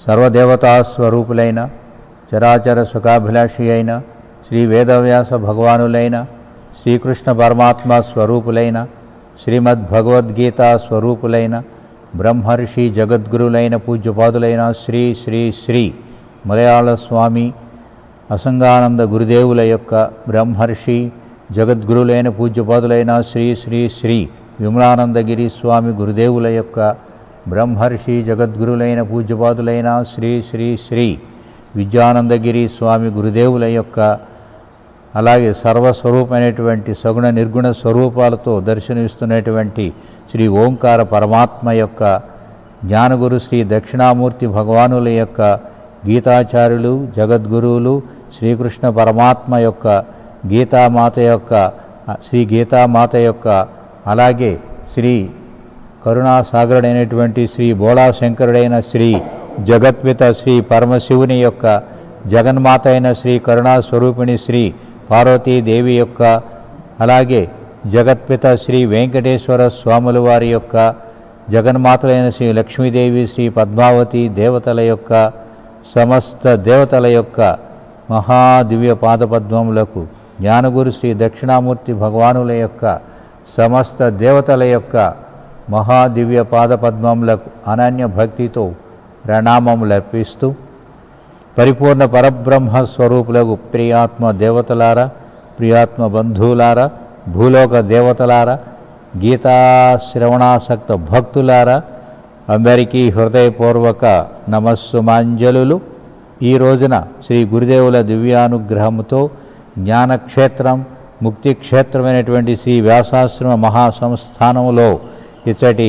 సర్వదేవతా స్వరూపులైన చరాచర సుఖాభిలాషి అయిన శ్రీ వేదవ్యాస భగవానులైన శ్రీకృష్ణ పరమాత్మ స్వరూపులైన శ్రీమద్ భగవద్గీత స్వరూపులైన బ్రహ్మర్షి జగద్గురులైన పూజ్యపాదులైన శ్రీ శ్రీ శ్రీ మలయాళ స్వామి అసంగానంద గురుదేవుల యొక్క బ్రహ్మర్షి జగద్గురులైన పూజ్యపాదులైన శ్రీ శ్రీ శ్రీ విమలానందగిరి స్వామి గురుదేవుల యొక్క బ్రహ్మర్షి జగద్గురులైన పూజ్యపాదులైన శ్రీ శ్రీ శ్రీ విద్యానందగిరి స్వామి గురుదేవుల యొక్క అలాగే సర్వస్వరూపమైనటువంటి సగుణ నిర్గుణ స్వరూపాలతో దర్శనమిస్తున్నటువంటి శ్రీ ఓంకార పరమాత్మ యొక్క జ్ఞానగురు శ్రీ దక్షిణామూర్తి భగవానుల యొక్క గీతాచార్యులు జగద్గురువులు శ్రీకృష్ణ పరమాత్మ యొక్క గీతామాత యొక్క శ్రీ గీతామాత యొక్క అలాగే శ్రీ కరుణాసాగరుడైనటువంటి శ్రీ బోళాశంకరుడైన శ్రీ జగత్పిత శ్రీ పరమశివుని యొక్క జగన్మాత అయిన శ్రీ కరుణాస్వరూపిణి శ్రీ పార్వతీదేవి యొక్క అలాగే జగత్పిత శ్రీ వెంకటేశ్వర స్వాముల వారి యొక్క జగన్మాతలైన శ్రీ లక్ష్మీదేవి శ్రీ పద్మావతి దేవతల యొక్క సమస్త దేవతల యొక్క మహాదివ్య పాదపద్మములకు జ్ఞానగురు శ్రీ దక్షిణామూర్తి భగవానుల యొక్క సమస్త దేవతల యొక్క మహాదివ్య పాదపద్మములకు అనన్య భక్తితో ప్రణామములు అర్పిస్తూ పరిపూర్ణ పరబ్రహ్మ స్వరూపులకు ప్రియాత్మ దేవతలారా ప్రియాత్మ బంధువులారా భూలోక దేవతలారా గీతా శ్రవణాసక్త భక్తులారా అందరికీ హృదయపూర్వక నమస్సుమాంజలులు ఈ రోజున శ్రీ గురుదేవుల దివ్యానుగ్రహంతో జ్ఞానక్షేత్రం ముక్తి క్షేత్రమైనటువంటి శ్రీ వ్యాసాశ్రమ మహాసంస్థానములో ఇచ్చటి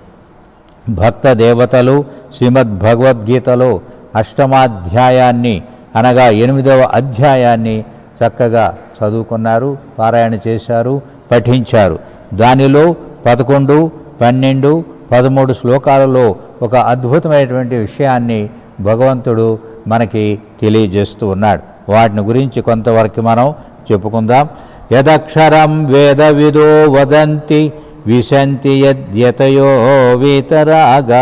భక్త దేవతలు శ్రీమద్ భగవద్గీతలో అష్టమాధ్యాయాన్ని అనగా ఎనిమిదవ అధ్యాయాన్ని చక్కగా చదువుకున్నారు పారాయణ చేశారు పఠించారు దానిలో పదకొండు పన్నెండు పదమూడు శ్లోకాలలో ఒక అద్భుతమైనటువంటి విషయాన్ని భగవంతుడు మనకి తెలియజేస్తూ ఉన్నాడు వాటిని గురించి కొంతవరకు మనం చెప్పుకుందాం యదక్షరం వేద విదో వదంతి విశంతి యద్యతయో వీతరాగా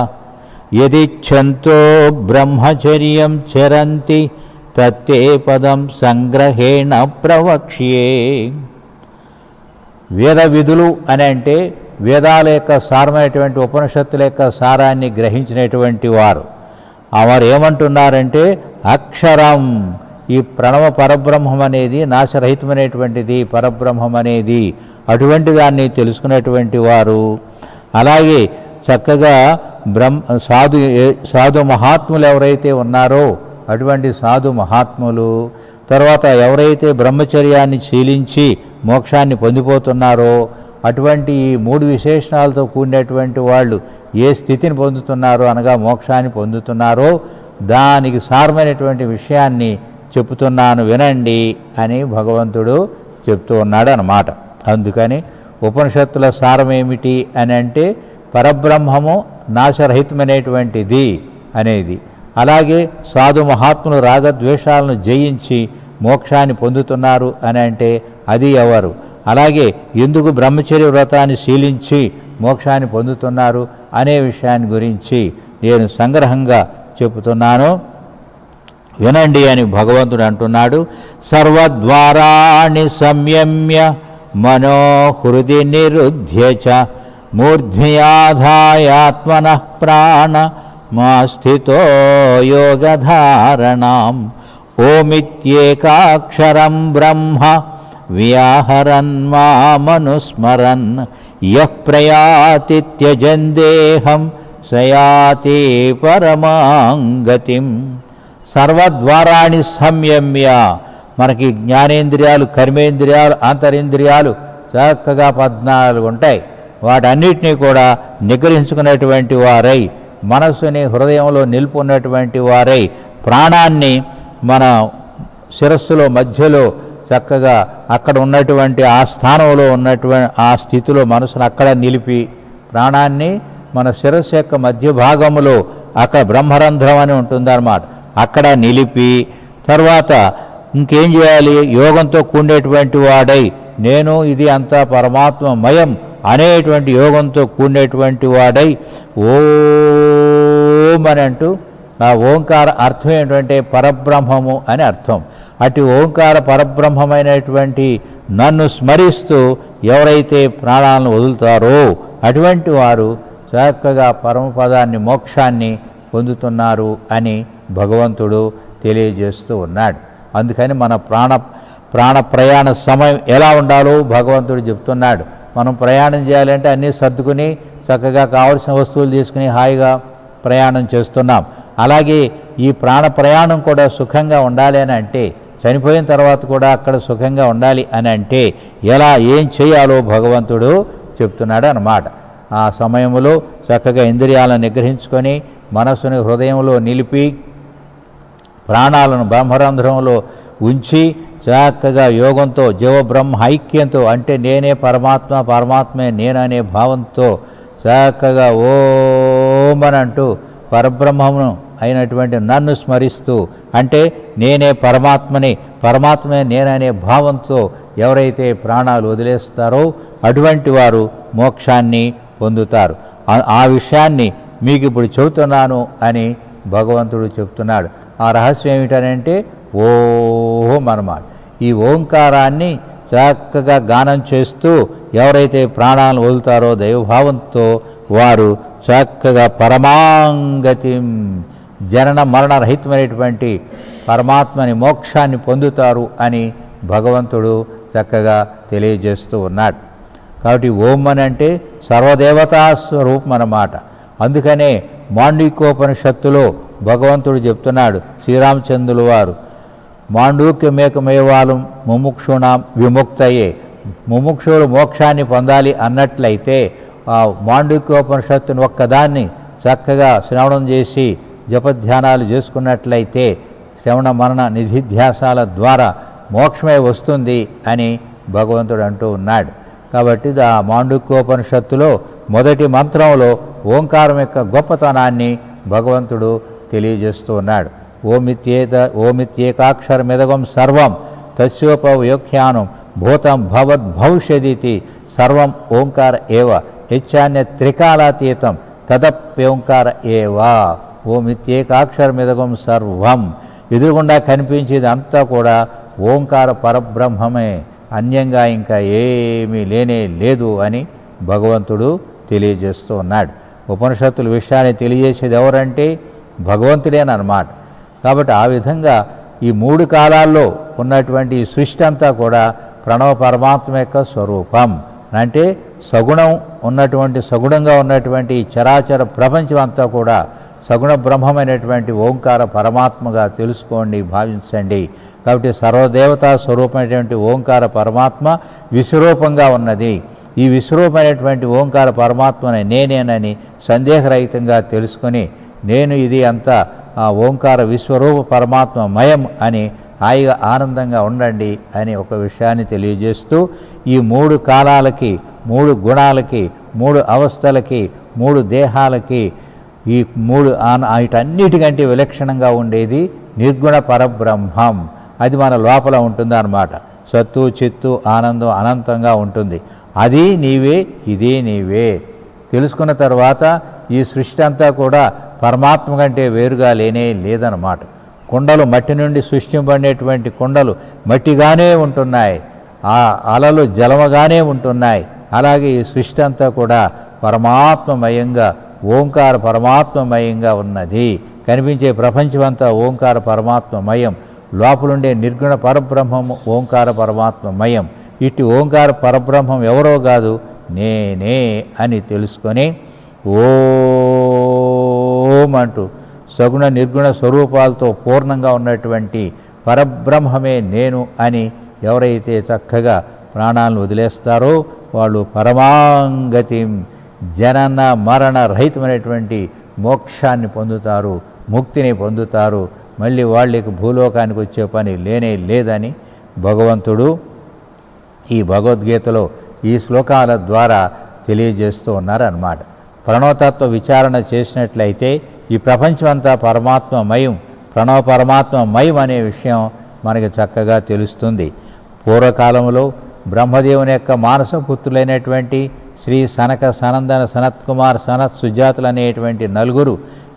యదిచ్ఛంతో బ్రహ్మచర్యం చరంతి తత్తే పదం సంగ్రహేణ ప్రవక్ష్యే వేద విధులు అని అంటే వేదాల యొక్క సారమైనటువంటి ఉపనిషత్తుల యొక్క సారాన్ని గ్రహించినటువంటి వారు వారు ఏమంటున్నారంటే అక్షరం ఈ ప్రణవ పరబ్రహ్మం అనేది నాశరహితమైనటువంటిది పరబ్రహ్మం అనేది అటువంటి దాన్ని తెలుసుకునేటువంటి వారు అలాగే చక్కగా బ్రహ్మ సాధు సాధు మహాత్ములు ఎవరైతే ఉన్నారో అటువంటి సాధు మహాత్ములు తర్వాత ఎవరైతే బ్రహ్మచర్యాన్ని శీలించి మోక్షాన్ని పొందిపోతున్నారో అటువంటి ఈ మూడు విశేషణాలతో కూడినటువంటి వాళ్ళు ఏ స్థితిని పొందుతున్నారో అనగా మోక్షాన్ని పొందుతున్నారో దానికి సారమైనటువంటి విషయాన్ని చెప్తున్నాను వినండి అని భగవంతుడు చెప్తూ ఉన్నాడు అన్నమాట అందుకని ఉపనిషత్తుల సారం ఏమిటి అని అంటే పరబ్రహ్మము నాశరహితమైనటువంటిది అనేది అలాగే సాధు మహాత్ములు రాగద్వేషాలను జయించి మోక్షాన్ని పొందుతున్నారు అని అంటే అది ఎవరు అలాగే ఎందుకు బ్రహ్మచర్య వ్రతాన్ని శీలించి మోక్షాన్ని పొందుతున్నారు అనే విషయాన్ని గురించి నేను సంగ్రహంగా చెబుతున్నాను వినండి అని భగవంతుడు అంటున్నాడు సర్వద్వారాణి సంయమ్య మనోహృది నిరుధ్య చ మూర్ధ్యాధాయాత్మన ప్రాణ మా స్థితో యోగధారణం ఓమిత్యేకాక్షరం బ్రహ్మ వ్యాహరన్ మామనుస్మరన్ యః ప్రయాతి త్యజన్ దేహం సయాతి పరమాంగతిం సర్వద్వారాణి సంయమ్య మనకి జ్ఞానేంద్రియాలు కర్మేంద్రియాలు అంతరింద్రియాలు చక్కగా పద్నాలుగు ఉంటాయి వాటన్నిటినీ కూడా నిగ్రహించుకునేటువంటి వారై మనస్సుని హృదయంలో నిలుపున్నటువంటి వారై ప్రాణాన్ని మన శిరస్సులో మధ్యలో చక్కగా అక్కడ ఉన్నటువంటి ఆ స్థానంలో ఉన్నటువంటి ఆ స్థితిలో మనసును అక్కడ నిలిపి ప్రాణాన్ని మన శిరస్సు యొక్క మధ్య భాగములో అక్కడ బ్రహ్మరంధ్రం అని ఉంటుందన్నమాట అక్కడ నిలిపి తర్వాత ఇంకేం చేయాలి యోగంతో కూడేటువంటి వాడై నేను ఇది అంతా పరమాత్మమయం అనేటువంటి యోగంతో కూడినటువంటి వాడై ఓం అని అంటూ ఆ ఓంకార అర్థం ఏంటంటే పరబ్రహ్మము అని అర్థం అటు ఓంకార పరబ్రహ్మమైనటువంటి నన్ను స్మరిస్తూ ఎవరైతే ప్రాణాలను వదులుతారో అటువంటి వారు చక్కగా పరమపదాన్ని మోక్షాన్ని పొందుతున్నారు అని భగవంతుడు తెలియజేస్తూ ఉన్నాడు అందుకని మన ప్రాణ ప్రాణ ప్రయాణ సమయం ఎలా ఉండాలో భగవంతుడు చెప్తున్నాడు మనం ప్రయాణం చేయాలంటే అన్నీ సర్దుకుని చక్కగా కావలసిన వస్తువులు తీసుకుని హాయిగా ప్రయాణం చేస్తున్నాం అలాగే ఈ ప్రాణ ప్రయాణం కూడా సుఖంగా ఉండాలి అని అంటే చనిపోయిన తర్వాత కూడా అక్కడ సుఖంగా ఉండాలి అని అంటే ఎలా ఏం చేయాలో భగవంతుడు చెప్తున్నాడు అన్నమాట ఆ సమయంలో చక్కగా ఇంద్రియాలను నిగ్రహించుకొని మనస్సుని హృదయంలో నిలిపి ప్రాణాలను బ్రహ్మరంధ్రంలో ఉంచి చక్కగా యోగంతో జీవబ్రహ్మ ఐక్యంతో అంటే నేనే పరమాత్మ పరమాత్మే నేననే భావంతో చక్కగా ఓం అని అంటూ పరబ్రహ్మమును అయినటువంటి నన్ను స్మరిస్తూ అంటే నేనే పరమాత్మని పరమాత్మే నేననే భావంతో ఎవరైతే ప్రాణాలు వదిలేస్తారో అటువంటి వారు మోక్షాన్ని పొందుతారు ఆ- ఆ విషయాన్ని మీకు ఇప్పుడు చెబుతున్నాను అని భగవంతుడు చెప్తున్నాడు ఆ రహస్యం ఏమిటనంటే ఓం అన్నమాట ఈ ఓంకారాన్ని చక్కగా గానం చేస్తూ ఎవరైతే ప్రాణాలను వదులుతారో దైవభావంతో వారు చక్కగా పరమాంగతి జనన మరణ రహితమైనటువంటి పరమాత్మని మోక్షాన్ని పొందుతారు అని భగవంతుడు చక్కగా తెలియజేస్తూ ఉన్నాడు కాబట్టి ఓం అని అంటే సర్వదేవతా స్వరూపం అన్నమాట అందుకనే మాండవికోపనిషత్తులో భగవంతుడు చెప్తున్నాడు శ్రీరామచంద్రుల వారు మాండూక్యమేకమేవాలం ముముక్షుణాం విముక్తయే ముముక్షుడు మోక్షాన్ని పొందాలి అన్నట్లయితే ఆ మాండూక్యోపనిషత్తుని ఒక్కదాన్ని చక్కగా శ్రవణం చేసి జపధ్యానాలు చేసుకున్నట్లయితే శ్రవణ మరణ నిధిధ్యాసాల ద్వారా మోక్షమే వస్తుంది అని భగవంతుడు అంటూ ఉన్నాడు కాబట్టి ఆ మాండుక్యోపనిషత్తులో మొదటి మంత్రంలో ఓంకారం యొక్క గొప్పతనాన్ని భగవంతుడు తెలియజేస్తూ ఉన్నాడు ఓమిత్యేత ఓమిత్యేకాక్షరమిదగం సర్వం తస్యోపవ్యోఖ్యానం భూతం భవద్ భవిష్యదితి సర్వం ఓంకార ఏవ హెచ్చాన్య త్రికాలాతీతం తదప్యోంకార ఏవా ఓమిత్యేకాక్షరమిదగం సర్వం ఎదురుగుండా కనిపించేది అంతా కూడా ఓంకార పరబ్రహ్మమే అన్యంగా ఇంకా ఏమీ లేనే లేదు అని భగవంతుడు తెలియజేస్తూ ఉన్నాడు ఉపనిషత్తుల విషయాన్ని తెలియజేసేది ఎవరంటే భగవంతుడేనమాట కాబట్టి ఆ విధంగా ఈ మూడు కాలాల్లో ఉన్నటువంటి ఈ సృష్టి అంతా కూడా ప్రణవ పరమాత్మ యొక్క స్వరూపం అంటే సగుణం ఉన్నటువంటి సగుణంగా ఉన్నటువంటి ఈ చరాచర ప్రపంచం అంతా కూడా సగుణ బ్రహ్మమైనటువంటి ఓంకార పరమాత్మగా తెలుసుకోండి భావించండి కాబట్టి సర్వదేవతా స్వరూపమైనటువంటి ఓంకార పరమాత్మ విశ్వరూపంగా ఉన్నది ఈ విశ్వరూపమైనటువంటి ఓంకార పరమాత్మని నేనేనని సందేహరహితంగా తెలుసుకొని నేను ఇది అంతా ఆ ఓంకార విశ్వరూప పరమాత్మ మయం అని హాయిగా ఆనందంగా ఉండండి అని ఒక విషయాన్ని తెలియజేస్తూ ఈ మూడు కాలాలకి మూడు గుణాలకి మూడు అవస్థలకి మూడు దేహాలకి ఈ మూడు ఆన- వీటన్నిటికంటే విలక్షణంగా ఉండేది నిర్గుణ పరబ్రహ్మం అది మన లోపల ఉంటుంది అన్నమాట సత్తు చిత్తు ఆనందం అనంతంగా ఉంటుంది అది నీవే ఇది నీవే తెలుసుకున్న తర్వాత ఈ సృష్టి అంతా కూడా పరమాత్మ కంటే వేరుగా లేనే లేదన్నమాట కుండలు మట్టి నుండి సృష్టింపబడినటువంటి కుండలు మట్టిగానే ఉంటున్నాయి ఆ అలలు జలమగానే ఉంటున్నాయి అలాగే ఈ సృష్టి అంతా కూడా పరమాత్మమయంగా ఓంకార పరమాత్మమయంగా ఉన్నది కనిపించే ప్రపంచమంతా ఓంకార పరమాత్మమయం లోపలుండే నిర్గుణ పరబ్రహ్మము ఓంకార పరమాత్మమయం ఇటు ఓంకార పరబ్రహ్మం ఎవరో కాదు నేనే అని తెలుసుకొని ఓం అంటూ సగుణ నిర్గుణ స్వరూపాలతో పూర్ణంగా ఉన్నటువంటి పరబ్రహ్మమే నేను అని ఎవరైతే చక్కగా ప్రాణాలను వదిలేస్తారో వాళ్ళు పరమాంగతి జనన మరణ రహితమైనటువంటి మోక్షాన్ని పొందుతారు ముక్తిని పొందుతారు మళ్ళీ వాళ్ళకి భూలోకానికి వచ్చే పని లేనే లేదని భగవంతుడు ఈ భగవద్గీతలో ఈ శ్లోకాల ద్వారా తెలియజేస్తూ ఉన్నారన్నమాట ప్రణవతత్వ విచారణ చేసినట్లయితే ఈ ప్రపంచమంతా పరమాత్మమయం ప్రణవ పరమాత్మమయం అనే విషయం మనకి చక్కగా తెలుస్తుంది పూర్వకాలంలో బ్రహ్మదేవుని యొక్క మానస పుత్రులైనటువంటి శ్రీ సనక సనందన సనత్ కుమార్ సనత్ సుజాతులు అనేటువంటి నలుగురు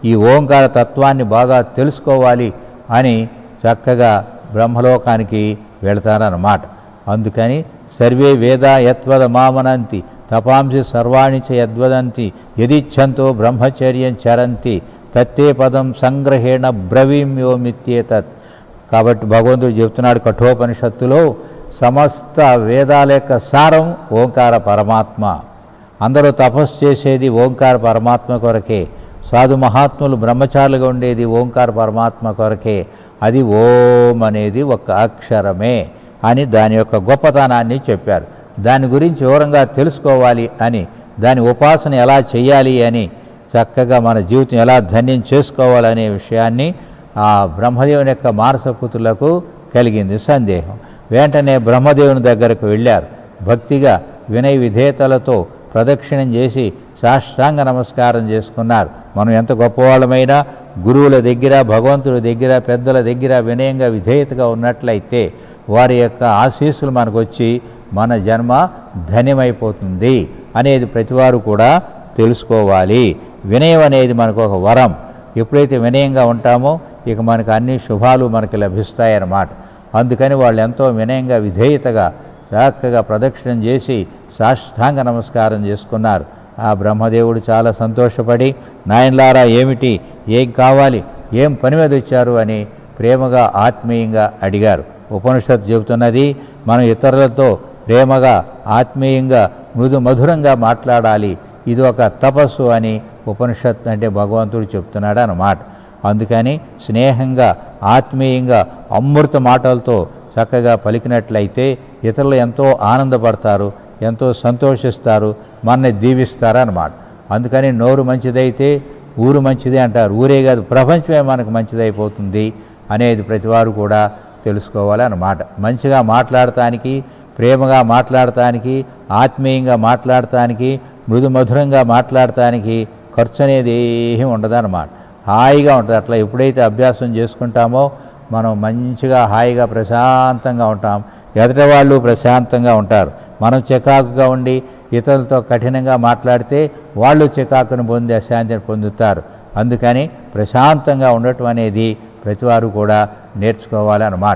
ఈ ఓంకార తత్వాన్ని బాగా తెలుసుకోవాలి అని చక్కగా బ్రహ్మలోకానికి వెళతారన్నమాట అందుకని సర్వే వేద యత్వద మామనంతి తపాంసి సర్వాణి చ యద్వదంతి యదిచ్ఛంతో బ్రహ్మచర్యం చరంతి తత్తే పదం సంగ్రహేణ బ్రవీమ్యోమిత్యేతత్ కాబట్టి భగవంతుడు చెప్తున్నాడు కఠోపనిషత్తులో సమస్త వేదాల యొక్క సారం ఓంకార పరమాత్మ అందరూ తపస్సు చేసేది ఓంకార పరమాత్మ కొరకే సాధు మహాత్ములు బ్రహ్మచారులుగా ఉండేది ఓంకార పరమాత్మ కొరకే అది ఓం అనేది ఒక అక్షరమే అని దాని యొక్క గొప్పతనాన్ని చెప్పారు దాని గురించి వివరంగా తెలుసుకోవాలి అని దాని ఉపాసన ఎలా చేయాలి అని చక్కగా మన జీవితం ఎలా ధన్యం చేసుకోవాలనే విషయాన్ని ఆ బ్రహ్మదేవుని యొక్క మానసపుత్రులకు కలిగింది సందేహం వెంటనే బ్రహ్మదేవుని దగ్గరకు వెళ్ళారు భక్తిగా వినయ విధేయతలతో ప్రదక్షిణం చేసి సాష్టాంగ నమస్కారం చేసుకున్నారు మనం ఎంత గొప్పవాళ్ళమైనా గురువుల దగ్గర భగవంతుడి దగ్గర పెద్దల దగ్గర వినయంగా విధేయతగా ఉన్నట్లయితే వారి యొక్క ఆశీస్సులు మనకు వచ్చి మన జన్మ ధన్యమైపోతుంది అనేది ప్రతివారు కూడా తెలుసుకోవాలి వినయం అనేది మనకు ఒక వరం ఎప్పుడైతే వినయంగా ఉంటామో ఇక మనకు అన్ని శుభాలు మనకి లభిస్తాయన్నమాట అందుకని వాళ్ళు ఎంతో వినయంగా విధేయతగా చక్కగా ప్రదక్షిణం చేసి సాష్టాంగ నమస్కారం చేసుకున్నారు ఆ బ్రహ్మదేవుడు చాలా సంతోషపడి నాయనలారా ఏమిటి ఏం కావాలి ఏం పని మీద వచ్చారు అని ప్రేమగా ఆత్మీయంగా అడిగారు ఉపనిషత్తు చెబుతున్నది మనం ఇతరులతో ప్రేమగా ఆత్మీయంగా మృదు మధురంగా మాట్లాడాలి ఇది ఒక తపస్సు అని ఉపనిషత్తు అంటే భగవంతుడు చెప్తున్నాడు అన్నమాట అందుకని స్నేహంగా ఆత్మీయంగా అమృత మాటలతో చక్కగా పలికినట్లయితే ఇతరులు ఎంతో ఆనందపడతారు ఎంతో సంతోషిస్తారు మనని దీవిస్తారన్నమాట అందుకని నోరు మంచిదైతే ఊరు మంచిదే అంటారు ఊరే కాదు ప్రపంచమే మనకు మంచిదైపోతుంది అనేది ప్రతివారు కూడా తెలుసుకోవాలి అన్నమాట మంచిగా మాట్లాడటానికి ప్రేమగా మాట్లాడటానికి ఆత్మీయంగా మాట్లాడటానికి మృదు మధురంగా మాట్లాడటానికి ఖర్చు అనేది ఏమీ ఉండదన్నమాట హాయిగా ఉంటుంది అట్లా ఎప్పుడైతే అభ్యాసం చేసుకుంటామో మనం మంచిగా హాయిగా ప్రశాంతంగా ఉంటాం ఎదుటి వాళ్ళు ప్రశాంతంగా ఉంటారు మనం చికాకుగా ఉండి ఇతరులతో కఠినంగా మాట్లాడితే వాళ్ళు చికాకును పొంది అశాంతిని పొందుతారు అందుకని ప్రశాంతంగా ఉండటం అనేది ప్రతివారు కూడా నేర్చుకోవాలి అన్నమాట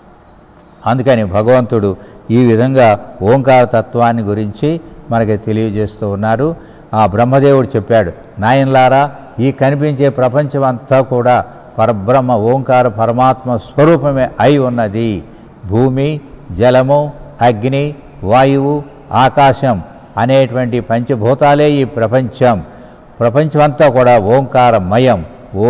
అందుకని భగవంతుడు ఈ విధంగా ఓంకార తత్వాన్ని గురించి మనకి తెలియజేస్తూ ఉన్నారు ఆ బ్రహ్మదేవుడు చెప్పాడు నాయనలారా ఈ కనిపించే ప్రపంచం అంతా కూడా పరబ్రహ్మ ఓంకార పరమాత్మ స్వరూపమే అయి ఉన్నది భూమి జలము అగ్ని వాయువు ఆకాశం అనేటువంటి పంచభూతాలే ఈ ప్రపంచం ప్రపంచమంతా కూడా ఓంకారమయం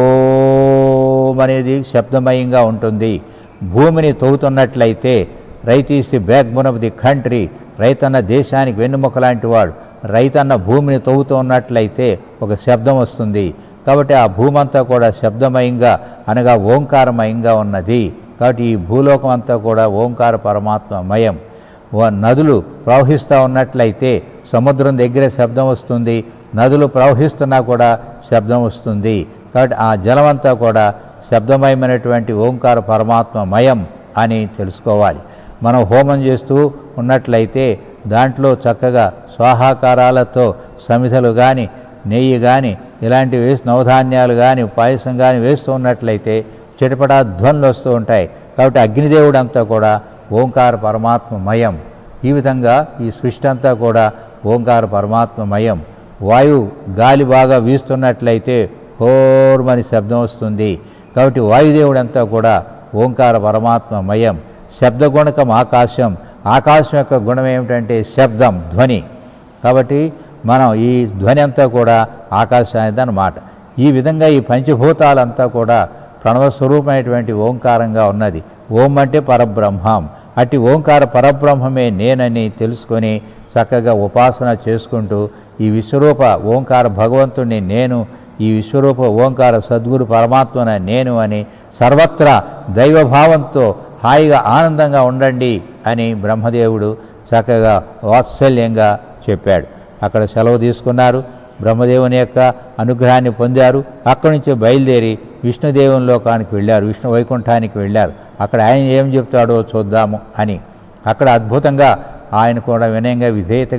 ఓం అనేది శబ్దమయంగా ఉంటుంది భూమిని తవ్వుతున్నట్లయితే రైతు is the backbone of the country రైతన్న దేశానికి వెన్నుముక లాంటి వాడు రైతన్న భూమిని తవ్వుతూ ఉన్నట్లయితే ఒక శబ్దం వస్తుంది కాబట్టి ఆ భూమి అంతా కూడా శబ్దమయంగా అనగా ఓంకారమయంగా ఉన్నది కాబట్టి ఈ భూలోకం అంతా కూడా ఓంకార పరమాత్మమయం వ- నదులు ప్రవహిస్తూ ఉన్నట్లయితే సముద్రం దగ్గర శబ్దం వస్తుంది నదులు ప్రవహిస్తున్నా కూడా శబ్దం వస్తుంది కాబట్టి ఆ జలమంతా కూడా శబ్దమయమైనటువంటి ఓంకార పరమాత్మమయం అని తెలుసుకోవాలి మనం హోమం చేస్తూ ఉన్నట్లయితే దాంట్లో చక్కగా స్వాహాకారాలతో సమిధలు కానీ నెయ్యి కానీ ఇలాంటివి వేసి నవధాన్యాలు కానీ పాయసం కానీ వేస్తూ ఉన్నట్లయితే చిటపడా ధ్వనులు వస్తూ ఉంటాయి కాబట్టి అగ్నిదేవుడు అంతా కూడా ఓంకార పరమాత్మమయం ఈ విధంగా ఈ సృష్టి అంతా కూడా ఓంకార పరమాత్మమయం వాయువు గాలి బాగా వీస్తున్నట్లయితే హోర్మని శబ్దం వస్తుంది కాబట్టి వాయుదేవుడు అంతా కూడా ఓంకార పరమాత్మమయం శబ్దగుణకం ఆకాశం ఆకాశం యొక్క గుణం ఏమిటంటే శబ్దం ధ్వని కాబట్టి మనం ఈ ధ్వని అంతా కూడా ఆకాశానిది అన్నమాట ఈ విధంగా ఈ పంచభూతాలంతా కూడా ప్రణవ స్వరూపమైనటువంటి ఓంకారంగా ఉన్నది ఓం అంటే పరబ్రహ్మం అట్టి ఓంకార పరబ్రహ్మమే నేనని తెలుసుకొని చక్కగా ఉపాసన చేసుకుంటూ ఈ విశ్వరూప ఓంకార భగవంతుణ్ణి నేను ఈ విశ్వరూప ఓంకార సద్గురు పరమాత్మన నేను అని సర్వత్రా దైవభావంతో హాయిగా ఆనందంగా ఉండండి అని బ్రహ్మదేవుడు చక్కగా వాత్సల్యంగా చెప్పాడు అక్కడ సెలవు తీసుకున్నారు బ్రహ్మదేవుని యొక్క అనుగ్రహాన్ని పొందారు అక్కడి నుంచి బయలుదేరి విష్ణుదేవుని లోకానికి వెళ్ళారు విష్ణు వైకుంఠానికి వెళ్ళారు అక్కడ ఆయన ఏం చెప్తాడో చూద్దాము అని అక్కడ అద్భుతంగా ఆయన కూడా వినయంగా విధేయతగా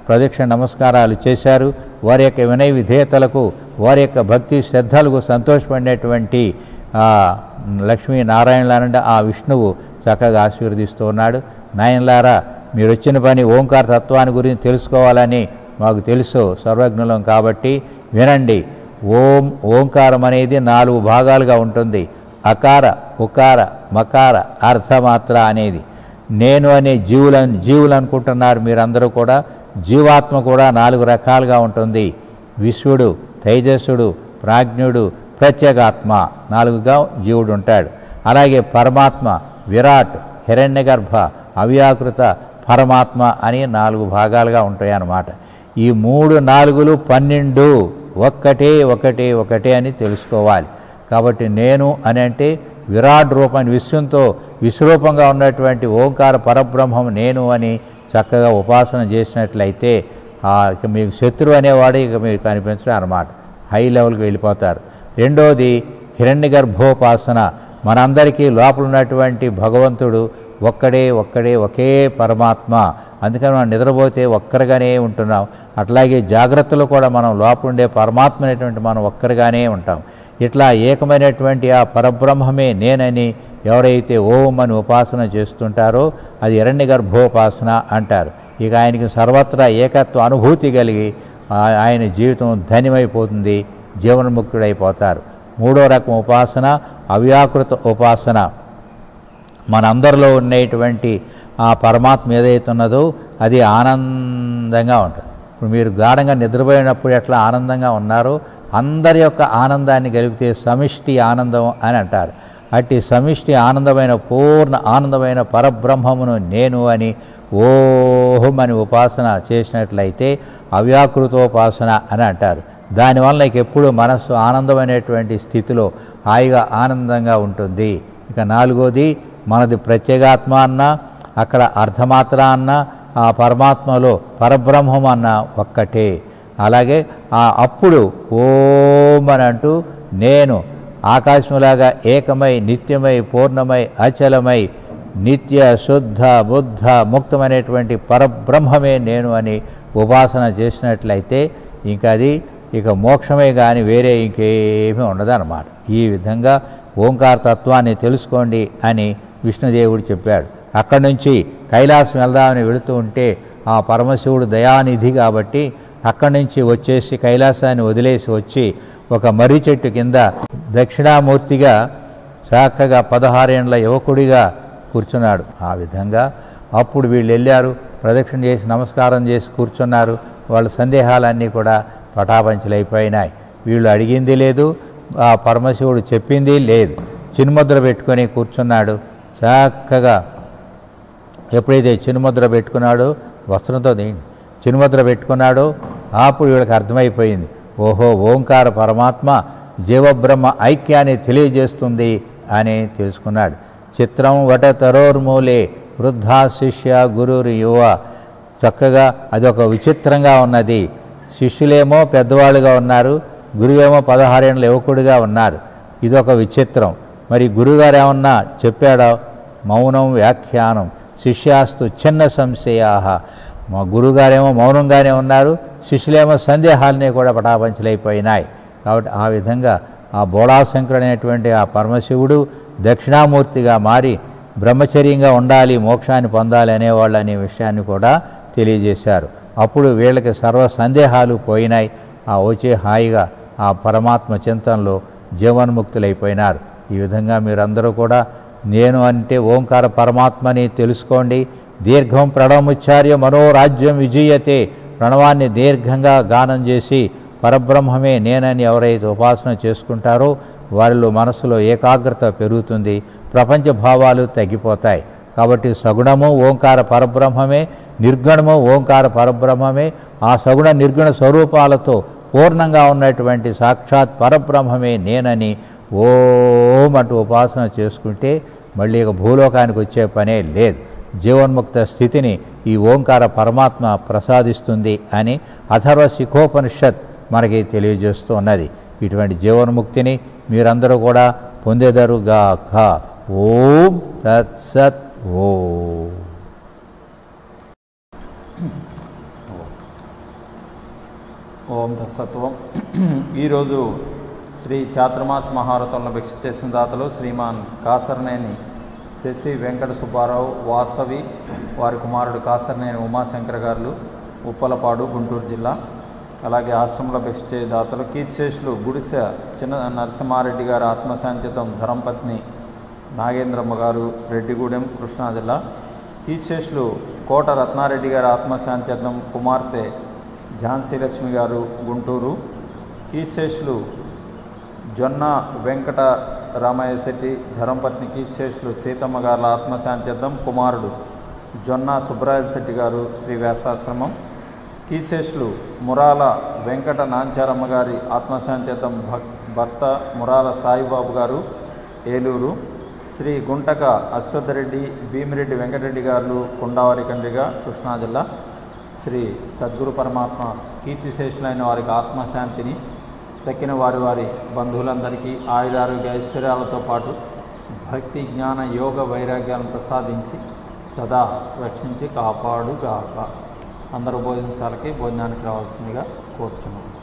ప్రదక్షిణ నమస్కారాలు చేశారు వారి యొక్క వినయ విధేయతలకు వారి యొక్క భక్తి శ్రద్ధలకు సంతోషపడినటువంటి ఆ లక్ష్మీనారాయణలానంటే ఆ విష్ణువు చక్కగా ఆశీర్వదిస్తూ ఉన్నాడు నాయనలారా మీరు వచ్చిన పని ఓంకార తత్వాన్ని గురించి తెలుసుకోవాలని మాకు తెలుసు సర్వజ్ఞులం కాబట్టి వినండి ఓం ఓంకారం అనేది నాలుగు భాగాలుగా ఉంటుంది అకార ఉకార మకార అర్థమాత్ర అనేది నేను అనే జీవులను జీవులు అనుకుంటున్నారు మీరందరూ కూడా జీవాత్మ కూడా నాలుగు రకాలుగా ఉంటుంది విశ్వడు తేజస్సుడు ప్రాజ్ఞుడు ప్రత్యేగాత్మ నాలుగుగా జీవుడు ఉంటాడు అలాగే పరమాత్మ విరాట్ హిరణ్యగర్భ అవ్యాకృత పరమాత్మ అని నాలుగు భాగాలుగా ఉంటాయి అన్నమాట ఈ మూడు నాలుగులు పన్నెండు ఒక్కటే ఒకటే ఒకటే అని తెలుసుకోవాలి కాబట్టి నేను అని అంటే విరాట్ రూపాన్ని విశ్వంతో విశ్వరూపంగా ఉన్నటువంటి ఓంకార పరబ్రహ్మం నేను అని చక్కగా ఉపాసన చేసినట్లయితే ఆ ఇక మీకు శత్రువు అనేవాడు ఇక మీకు కనిపించడం అన్నమాట హై లెవెల్కి వెళ్ళిపోతారు రెండోది హిరణ్య గర్భోపాసన మనందరికీ లోపల ఉన్నటువంటి భగవంతుడు ఒక్కడే ఒక్కడే ఒకే పరమాత్మ అందుకని మనం నిద్రపోతే ఒక్కరిగానే ఉంటున్నాం అట్లాగే జాగ్రత్తలో కూడా మనం లోపల ఉండే పరమాత్మ అనేటువంటి మనం ఒక్కరిగానే ఉంటాం ఇట్లా ఏకమైనటువంటి ఆ పరబ్రహ్మమే నేనని ఎవరైతే ఓం అని ఉపాసన చేస్తుంటారో అది హిరణ్య గర్భోపాసన అంటారు ఇక ఆయనకి సర్వత్రా ఏకత్వ అనుభూతి కలిగి ఆ- ఆయన జీవితం ధన్యమైపోతుంది జీవన్ముక్తుడైపోతారు మూడో రకం ఉపాసన అవ్యాకృత ఉపాసన మనందరిలో ఉండేటువంటి ఆ పరమాత్మ ఏదైతే ఉన్నదో అది ఆనందంగా ఉంటుంది ఇప్పుడు మీరు గాఢంగా నిద్రపోయినప్పుడు ఎట్లా ఆనందంగా ఉన్నారో అందరి యొక్క ఆనందాన్ని కలిపితే సమిష్టి ఆనందం అని అంటారు అట్టి సమిష్టి ఆనందమైన పూర్ణ ఆనందమైన పరబ్రహ్మమును నేను అని ఓహం అని ఉపాసన చేసినట్లయితే అవ్యాకృతోపాసన అని అంటారు దానివల్ల నీకు ఎప్పుడు మనస్సు ఆనందమైనటువంటి స్థితిలో హాయిగా ఆనందంగా ఉంటుంది ఇక నాలుగోది మనది ప్రత్యేగాత్మ అన్న అక్కడ అర్ధమాత్ర అన్న ఆ పరమాత్మలో పరబ్రహ్మం అన్న ఒక్కటే అలాగే ఆ అప్పుడు ఓం అని అంటూ నేను ఆకాశంలాగా ఏకమై నిత్యమై పూర్ణమై అచలమై నిత్య శుద్ధ బుద్ధ ముక్తమైనటువంటి పరబ్రహ్మమే నేను అని ఉపాసన చేసినట్లయితే ఇంకా అది ఇక మోక్షమే కానీ వేరే ఇంకేమీ ఉండదన్నమాట ఈ విధంగా ఓంకార తత్వాన్ని తెలుసుకోండి అని విష్ణుదేవుడు చెప్పాడు అక్కడి నుంచి కైలాసం వెళ్దామని వెళుతూ ఉంటే ఆ పరమశివుడు దయానిధి కాబట్టి అక్కడి నుంచి వచ్చేసి కైలాసాన్ని వదిలేసి వచ్చి ఒక మర్రి చెట్టు కింద దక్షిణామూర్తిగా చక్కగా పదహారేండ్ల యువకుడిగా కూర్చున్నాడు ఆ విధంగా అప్పుడు వీళ్ళు వెళ్ళారు ప్రదక్షిణ చేసి నమస్కారం చేసి కూర్చున్నారు వాళ్ళ సందేహాలన్నీ కూడా పటాపంచలైపోయినాయి వీళ్ళు అడిగింది లేదు ఆ పరమశివుడు చెప్పింది లేదు చిన్ముద్ర పెట్టుకొని కూర్చున్నాడు చక్కగా ఎప్పుడైతే చిన్ముద్ర పెట్టుకున్నాడో వస్త్రంతో దీన్ని చిన్ముద్ర పెట్టుకున్నాడో అప్పుడు వీళ్ళకి అర్థమైపోయింది ఓహో ఓంకార పరమాత్మ జీవబ్రహ్మ ఐక్యాన్ని తెలియజేస్తుంది అని తెలుసుకున్నాడు చిత్రం వట తరోర్మూలే వృద్ధా శిష్య గురురు యువ చక్కగా అదొక విచిత్రంగా ఉన్నది శిష్యులేమో పెద్దవాళ్ళుగా ఉన్నారు గురువేమో పదహారేళ్ళ యువకుడిగా ఉన్నారు ఇదొక విచిత్రం మరి గురుగారు ఏమన్నా చెప్పాడా మౌనం వ్యాఖ్యానం శిష్యాస్తు చిన్న సంశయా మా గురుగారేమో మౌనంగానే ఉన్నారు శిష్యులేమో సందేహాలనే కూడా పటాపంచలైపోయినాయి కాబట్టి ఆ విధంగా ఆ బోళాశంకరుడు అనేటువంటి ఆ పరమశివుడు దక్షిణామూర్తిగా మారి బ్రహ్మచర్యంగా ఉండాలి మోక్షాన్ని పొందాలి అనేవాళ్ళు అనే విషయాన్ని కూడా తెలియజేశారు అప్పుడు వీళ్ళకి సర్వ సందేహాలు పోయినాయి ఆ వచ్చే హాయిగా ఆ పరమాత్మ చింతనలో జీవన్ముక్తులైపోయినారు ఈ విధంగా మీరందరూ కూడా నేను అంటే ఓంకార పరమాత్మని తెలుసుకోండి దీర్ఘం ప్రణవముచ్చార్య మనోరాజ్యం విజయతే ప్రణవాన్ని దీర్ఘంగా గానం చేసి పరబ్రహ్మమే నేనని ఎవరైతే ఉపాసన చేసుకుంటారో వారిలో మనసులో ఏకాగ్రత పెరుగుతుంది ప్రపంచ భావాలు తగ్గిపోతాయి కాబట్టి సగుణము ఓంకార పరబ్రహ్మమే నిర్గుణము ఓంకార పరబ్రహ్మమే ఆ సగుణ నిర్గుణ స్వరూపాలతో పూర్ణంగా ఉన్నటువంటి సాక్షాత్ పరబ్రహ్మమే నేనని ఓం అంటూ ఉపాసన చేసుకుంటే మళ్ళీ ఇక భూలోకానికి వచ్చే పనే లేదు జీవన్ముక్త స్థితిని ఈ ఓంకార పరమాత్మ ప్రసాదిస్తుంది అని అథర్వ శిఖోపనిషత్ మనకి తెలియజేస్తూ ఉన్నది ఇటువంటి జీవన్ముక్తిని మీరందరూ కూడా పొందేదరుగాక ఓం తత్సత్ ఓం ఓం తత్సత్వం ఈరోజు శ్రీ చాతుర్మాస మహారథంలో భిక్ష చేసిన దాతలు శ్రీమాన్ కాసరనేని శశి వెంకట సుబ్బారావు వాసవి వారి కుమారుడు కాసరనేని ఉమాశంకర్ గారు ఉప్పలపాడు గుంటూరు జిల్లా అలాగే ఆశ్రమంలో భిక్ష చేయ దాతలు కీర్తిశేషులు గుడిసె చిన్న నరసింహారెడ్డి గారి ఆత్మశాంతితం ధరంపత్ని నాగేంద్రమ్మ గారు రెడ్డిగూడెం కృష్ణా జిల్లా కీర్తిశేషులు కోట రత్నారెడ్డి గారి ఆత్మశాంత్యర్థం కుమార్తె ఝాన్సీ లక్ష్మి గారు గుంటూరు కీర్తిశేషులు జొన్న వెంకట రామయ్య శెట్టి ధరంపత్ని కీర్తిశేషులు సీతమ్మ గారి ఆత్మశాంత్యర్థం కుమారుడు జొన్న సుబ్రాయల్ శెట్టి గారు శ్రీ వ్యాసాశ్రమం కీర్తిశేషులు మురాల వెంకట నాంచారమ్మ గారి ఆత్మశాంత్యర్థం భక్ భర్త మురాల సాయిబాబు గారు ఏలూరు శ్రీ గుంటక అశ్వత్థరెడ్డి భీమిరెడ్డి వెంకటరెడ్డి గారు కుండావరి కండ్రిగా కృష్ణా జిల్లా శ్రీ సద్గురు పరమాత్మ కీర్తిశేషులైన వారికి ఆత్మశాంతిని దక్కిన వారి వారి బంధువులందరికీ ఆయురారోగ్య ఐశ్వర్యాలతో పాటు భక్తి జ్ఞాన యోగ వైరాగ్యాలను ప్రసాదించి సదా రక్షించి కాపాడుగాక అందరూ భోజనశాలకి భోజనానికి రావాల్సిందిగా కోరుచున్నాం